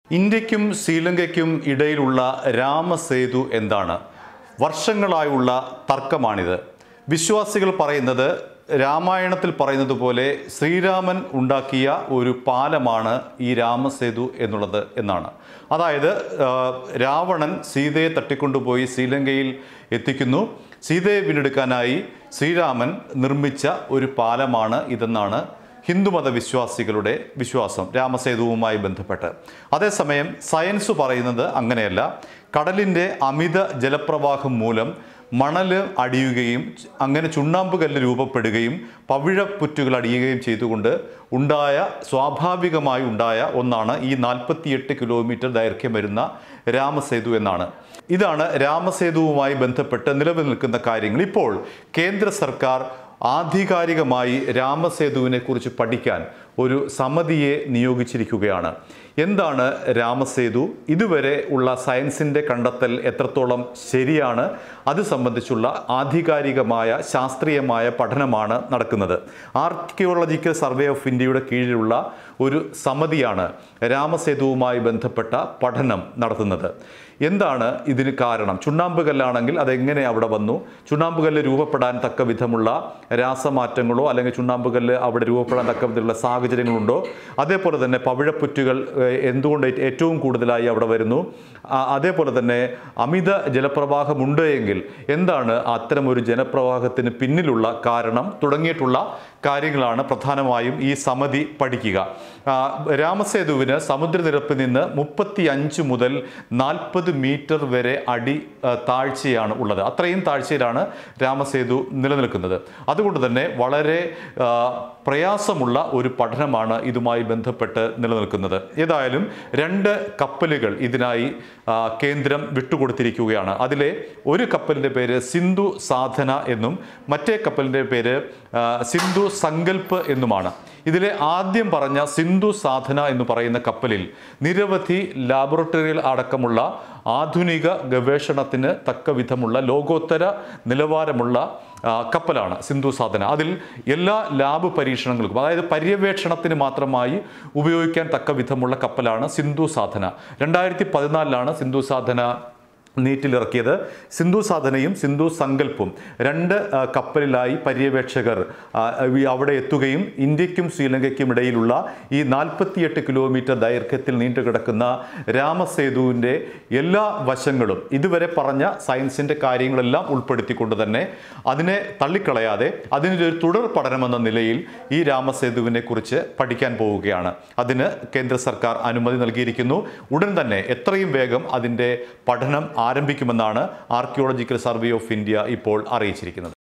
ഇന്ത്യക്കും ശ്രീലങ്കയ്ക്കും ഇടയിലുള്ള രാമസേതു എന്താണ് വർഷങ്ങളായുള്ള തർക്കമാണിത് വിശ്വാസികൾ പറയുന്നത് രാമായണത്തിൽ പറയുന്നത് പോലെ ശ്രീരാമൻ ഉണ്ടാക്കിയ ഒരു പാലമാണ് ഈ രാമസേതു എന്നുള്ളത് എന്നാണ് അതായത് ആ, രാവണൻ സീതയെ തട്ടിക്കൊണ്ടുപോയി ശ്രീലങ്കയിൽ എത്തിക്കുന്നു സീതയെ വീണ്ടെടുക്കാനായി ശ്രീരാമൻ നിർമ്മിച്ച ഒരു പാലമാണ് ഇതെന്നാണ് ഹിന്ദുമത വിശ്വാസികളുടെ വിശ്വാസം രാമസേതുവുമായി ബന്ധപ്പെട്ട് അതേസമയം സയൻസ് പറയുന്നത് അങ്ങനെയല്ല കടലിൻ്റെ അമിത ജലപ്രവാഹം മൂലം മണൽ അടിയുകയും അങ്ങനെ ചുണ്ണാമ്പ് കല്ല് രൂപപ്പെടുകയും പവിഴപ്പുറ്റുകൾ അടിയുകയും ചെയ്തുകൊണ്ട് ഉണ്ടായ സ്വാഭാവികമായി ഉണ്ടായ ഒന്നാണ് ഈ നാൽപ്പത്തിയെട്ട് കിലോമീറ്റർ ദൈർഘ്യം വരുന്ന രാമസേതു എന്നാണ് ഇതാണ് രാമസേതുവുമായി ബന്ധപ്പെട്ട് നിലനിൽക്കുന്ന കാര്യങ്ങൾ ഇപ്പോൾ കേന്ദ്ര സർക്കാർ ആധികാരികമായി രാമസേതുവിനെ കുറിച്ച് പഠിക്കാൻ ഒരു സമിതിയെ നിയോഗിച്ചിരിക്കുകയാണ് എന്താണ് രാമസേതു ഇതുവരെ ഉള്ള സയൻസിൻ്റെ കണ്ടെത്തൽ എത്രത്തോളം ശരിയാണ് അത് സംബന്ധിച്ചുള്ള ആധികാരികമായ ശാസ്ത്രീയമായ പഠനമാണ് നടക്കുന്നത് ആർക്കിയോളജിക്കൽ സർവേ ഓഫ് ഇന്ത്യയുടെ കീഴിലുള്ള ഒരു സമിതിയാണ് രാമസേതുവുമായി ബന്ധപ്പെട്ട പഠനം നടത്തുന്നത് എന്താണ് ഇതിന് കാരണം ചുണ്ണാമ്പ് കല്ലാണെങ്കിൽ അതെങ്ങനെ അവിടെ വന്നു ചുണ്ണാമ്പ് കല്ല് രൂപപ്പെടാൻ തക്ക വിധമുള്ള രാസമാറ്റങ്ങളോ അല്ലെങ്കിൽ ചുണ്ണാമ്പ് കല്ല് അവിടെ രൂപപ്പെടാൻ തക്ക വിധമുള്ള സാഹചര്യങ്ങളുണ്ടോ അതേപോലെ തന്നെ പവിഴപ്പുറ്റുകൾ ഏഹ്, എന്തുകൊണ്ട് ഏ- ഏറ്റവും കൂടുതലായി അവിടെ വരുന്നു ആ, അതേപോലെ തന്നെ അമിത ജലപ്രവാഹമുണ്ട് എങ്കിൽ എന്താണ് അത്തരം ഒരു ജലപ്രവാഹത്തിന് പിന്നിലുള്ള കാരണം തുടങ്ങിയിട്ടുള്ള കാര്യങ്ങളാണ് പ്രധാനമായും ഈ സമിതി പഠിക്കുക ആ, രാമസേതുവിന് സമുദ്രനിരപ്പിൽ നിന്ന് മുപ്പത്തി അഞ്ച് മുതൽ നാൽപ്പത് മീറ്റർ വരെ അടി ആ, താഴ്ചയാണ് ഉള്ളത് അത്രയും താഴ്ചയിലാണ് രാമസേതു നിലനിൽക്കുന്നത് അതുകൊണ്ട് തന്നെ വളരെ ആ, പ്രയാസമുള്ള ഒരു പഠനമാണ് ഇതുമായി ബന്ധപ്പെട്ട് നിലനിൽക്കുന്നത് ഏതായാലും രണ്ട് കപ്പലുകൾ ഇതിനായി ആ, കേന്ദ്രം വിട്ടുകൊടുത്തിരിക്കുകയാണ് അതിലെ ഒരു കപ്പലിൻ്റെ പേര് സിന്ധു സാധന എന്നും മറ്റേ കപ്പലിൻ്റെ പേര് ആ, സിന്ധു സങ്കൽപ്പ് എന്നുമാണ് ഇതിലെ ആദ്യം പറഞ്ഞ സിന്ധു സാധന എന്ന് പറയുന്ന കപ്പലിൽ നിരവധി ലാബോറട്ടറികൾ അടക്കമുള്ള ആധുനിക ഗവേഷണത്തിന് തക്ക വിധമുള്ള ലോകോത്തര നിലവാരമുള്ള ആ, കപ്പലാണ് സിന്ധു സാധന അതിൽ എല്ലാ ലാബ് പരീക്ഷണങ്ങൾക്കും അതായത് പര്യവേക്ഷണത്തിന് മാത്രമായി ഉപയോഗിക്കാൻ തക്ക വിധമുള്ള കപ്പലാണ് സിന്ധു സാധന രണ്ടായിരത്തി പതിനാലിലാണ് സിന്ധു സാധന നീറ്റിലിറക്കിയത് സിന്ധു സാധനയും സിന്ധു സങ്കല്പും രണ്ട് ആ, കപ്പലിലായി പര്യവേക്ഷകർ ആ, ഈ അവിടെ എത്തുകയും ഇന്ത്യക്കും ശ്രീലങ്കയ്ക്കും ഇടയിലുള്ള ഈ നാൽപ്പത്തിയെട്ട് കിലോമീറ്റർ ദൈർഘ്യത്തിൽ നീണ്ടുകിടക്കുന്ന രാമസേതുവിൻ്റെ എല്ലാ വശങ്ങളും ഇതുവരെ പറഞ്ഞ സയൻസിൻ്റെ കാര്യങ്ങളെല്ലാം ഉൾപ്പെടുത്തിക്കൊണ്ട് തന്നെ അതിനെ തള്ളിക്കളയാതെ അതിൻ്റെ ഒരു തുടർ പഠനമെന്ന നിലയിൽ ഈ രാമസേതുവിനെ കുറിച്ച് പഠിക്കാൻ പോവുകയാണ് അതിന് കേന്ദ്ര സർക്കാർ അനുമതി നൽകിയിരിക്കുന്നു ഉടൻ തന്നെ എത്രയും വേഗം അതിൻ്റെ പഠനം ആരംഭിക്കുമെന്നാണ് ആർക്കിയോളജിക്കൽ സർവേ ഓഫ് ഇന്ത്യ ഇപ്പോൾ അറിയിച്ചിരിക്കുന്നത്